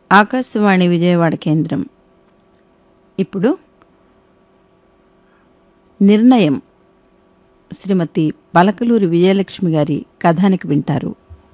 ఆకాశవాణి విజయవాడ కేంద్రం ఇప్పుడు నిర్ణయం శ్రీమతి పలకలూరి విజయలక్ష్మి గారి కథానికి వింటారు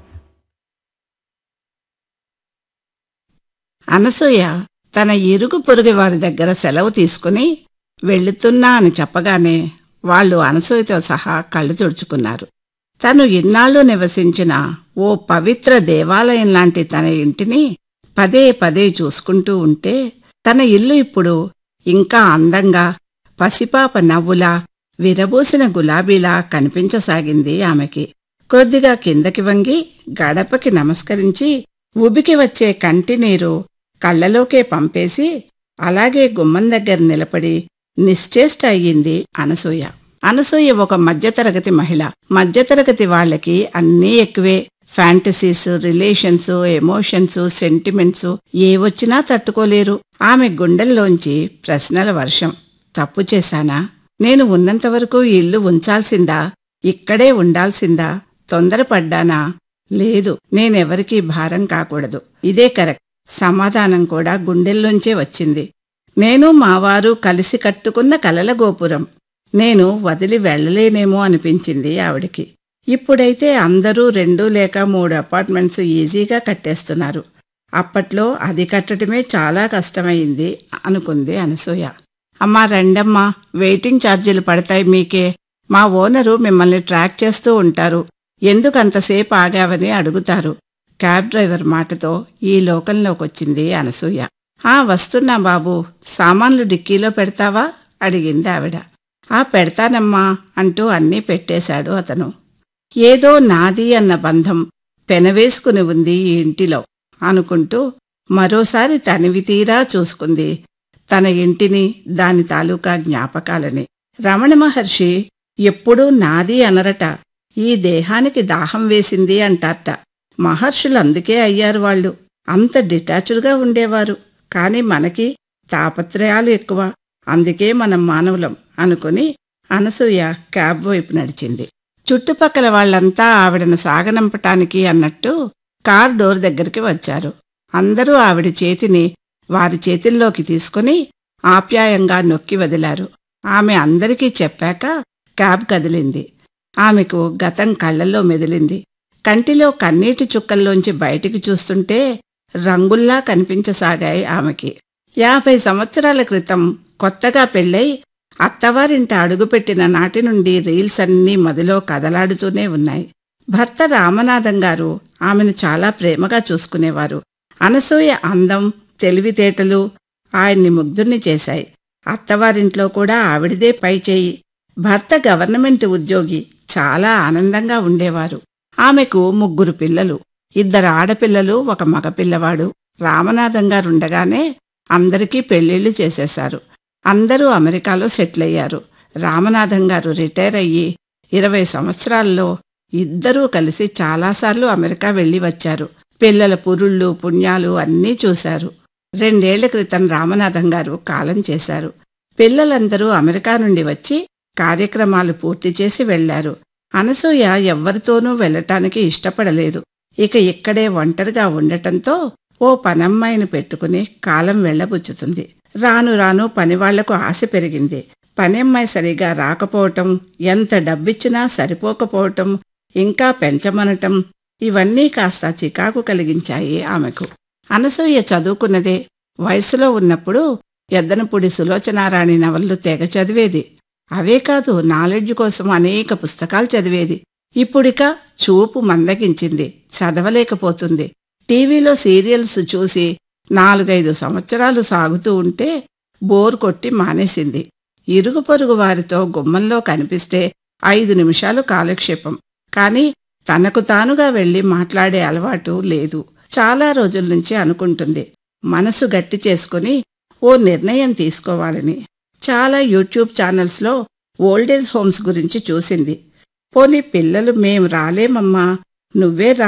అనసూయ తన ఇరుగు పొరుగు వారి దగ్గర సెలవు తీసుకుని వెళ్తున్నా అని చెప్పగానే వాళ్ళు అనసూయతో సహా కళ్ళు తుడుచుకున్నారు తను ఇన్నాళ్లు నివసించిన ఓ పవిత్ర దేవాలయం లాంటి తన ఇంటిని పదే పదే చూసుకుంటూ ఉంటే తన ఇల్లు ఇప్పుడు ఇంకా అందంగా పసిపాప నవ్వులా విరబూసిన గులాబీలా కనిపించసాగింది ఆమెకి కొద్దిగా కిందకి వంగి గడపకి నమస్కరించి ఉబికి వచ్చే కంటి నీరు కళ్ళలోకే పంపేసి అలాగే గుమ్మం దగ్గర నిలబడి నిశ్చేష్ట అయ్యింది అనసూయ అనసూయ ఒక మధ్యతరగతి మహిళ మధ్యతరగతి వాళ్ళకి అన్నీ ఎక్కువే ఫ్యాంటసీస్ రిలేషన్స్ ఎమోషన్స్ సెంటిమెంట్స్ ఏ వచ్చినా తట్టుకోలేరు ఆమె గుండెల్లోంచి ప్రశ్నల వర్షం తప్పు చేశానా నేను ఉన్నంతవరకు ఈ ఇల్లు ఉంచాల్సిందా ఇక్కడే ఉండాల్సిందా తొందరపడ్డానా లేదు నేనెవరికీ భారం కాకూడదు ఇదే కరెక్ట్ సమాధానం కూడా గుండెల్లోంచే వచ్చింది నేను మావారు కలిసి కట్టుకున్న కలల గోపురం నేను వదిలి వెళ్ళలేనేమో అనిపించింది ఆవిడికి ఇప్పుడైతే అందరూ రెండు లేక మూడు అపార్ట్మెంట్స్ ఈజీగా కట్టేస్తున్నారు అప్పట్లో అది కట్టడమే చాలా కష్టమైంది అనుకుంది అనసూయ అమ్మా రండమ్మా వెయిటింగ్ ఛార్జీలు పడతాయి మీకే మా ఓనరు మిమ్మల్ని ట్రాక్ చేస్తూ ఉంటారు ఎందుకంతసేపు ఆగావని అడుగుతారు క్యాబ్ డ్రైవర్ మాటతో ఈ లోకంలోకొచ్చింది అనసూయ ఆ వస్తున్నా బాబు సామాన్లు డిక్కీలో పెడతావా అడిగింది ఆవిడ ఆ పెడతానమ్మా అంటూ అన్నీ పెట్టేశాడు అతను ఏదో నాది అన్న బంధం పెనవేసుకుని ఉంది ఈ ఇంటిలో అనుకుంటూ మరోసారి తనివి తీరా చూసుకుంది తన ఇంటిని దాని తాలూకా జ్ఞాపకాలని రమణ మహర్షి ఎప్పుడూ నాది అనరట ఈ దేహానికి దాహం వేసింది అంటారట మహర్షులు అందుకే అయ్యారు వాళ్ళు అంత డిటాచ్డ్గా ఉండేవారు కాని మనకి తాపత్రయాలు ఎక్కువ అందుకే మనం మానవులం అనుకుని అనసూయ క్యాబ్ వైపు నడిచింది చుట్టుపక్కల వాళ్ళంతా ఆవిడను సాగనంపటానికి అన్నట్టు కార్ డోర్ దగ్గరికి వచ్చారు అందరూ ఆవిడ చేతిని వారి చేతుల్లోకి తీసుకుని ఆప్యాయంగా నొక్కి వదిలారు ఆమె అందరికీ చెప్పాక క్యాబ్ కదిలింది ఆమెకు గతం కళ్ళల్లో మెదిలింది కంటిలో కన్నీటి చుక్కల్లోంచి బయటికి చూస్తుంటే రంగుల్లా కనిపించసాగాయి ఆమెకి యాభై సంవత్సరాల క్రితం కొత్తగా పెళ్ళై అత్తవారింట అడుగుపెట్టిన నాటి నుండి రీల్స్ అన్నీ మదిలో కదలాడుతూనే ఉన్నాయి భర్త రామనాథం గారు ఆమెను చాలా ప్రేమగా చూసుకునేవారు అనసూయ అందం తెలివితేటలు ఆయన్ని ముగ్ధుర్ని చేశాయి అత్తవారింట్లో కూడా ఆవిడిదే పైచేయి భర్త గవర్నమెంట్ ఉద్యోగి చాలా ఆనందంగా ఉండేవారు ఆమెకు ముగ్గురు పిల్లలు ఇద్దరు ఆడపిల్లలు ఒక మగపిల్లవాడు రామనాథం గారుండగానే అందరికీ పెళ్లిళ్లు చేసేశారు అందరూ అమెరికాలో సెటిల్ అయ్యారు రామనాథం గారు రిటైర్ అయ్యి ఇరవై సంవత్సరాల్లో ఇద్దరూ కలిసి చాలాసార్లు అమెరికా వెళ్లి వచ్చారు పిల్లల పురుళ్ళు పుణ్యాలు అన్నీ చూశారు రెండేళ్ల క్రితం రామనాథం గారు కాలం చేశారు పిల్లలందరూ అమెరికా నుండి వచ్చి కార్యక్రమాలు పూర్తి చేసి వెళ్లారు అనసూయ ఎవ్వరితోనూ వెళ్లటానికి ఇష్టపడలేదు ఇక ఇక్కడే ఒంటరిగా ఉండటంతో ఓ పనమ్మాయిని పెట్టుకుని కాలం వెళ్లబుచ్చుతుంది రాను రాను పనివాళ్లకు ఆశ పెరిగింది పనమ్మాయి సరిగా రాకపోవటం ఎంత డబ్బిచ్చినా సరిపోకపోవటం ఇంకా పెంచమనటం ఇవన్నీ కాస్త చికాకు కలిగించాయి ఆమెకు అనసూయ చదువుకున్నదే వయసులో ఉన్నప్పుడు ఎద్దనపూడి సులోచనారాణి నవళ్ళు తెగ చదివేది అవే కాదు నాలెడ్జ్ కోసం అనేక పుస్తకాలు చదివేది ఇప్పుడిక చూపు మందగించింది చదవలేకపోతుంది టీవీలో సీరియల్స్ చూసి నాలుగైదు సంవత్సరాలు సాగుతూ ఉంటే బోర్ కొట్టి మానేసింది ఇరుగు పొరుగు వారితో గుమ్మంలో కనిపిస్తే ఐదు నిమిషాలు కాలక్షేపం కాని తనకు తానుగా వెళ్లి మాట్లాడే అలవాటు లేదు చాలా రోజుల నుంచి అనుకుంటుంది మనసు గట్టి చేసుకుని ఓ నిర్ణయం తీసుకోవాలని చాలా యూట్యూబ్ ఛానల్స్లో ఓల్డేజ్ హోమ్స్ గురించి చూసింది పోనీ పిల్లలు మేం రాలేమమ్మా నువ్వే రా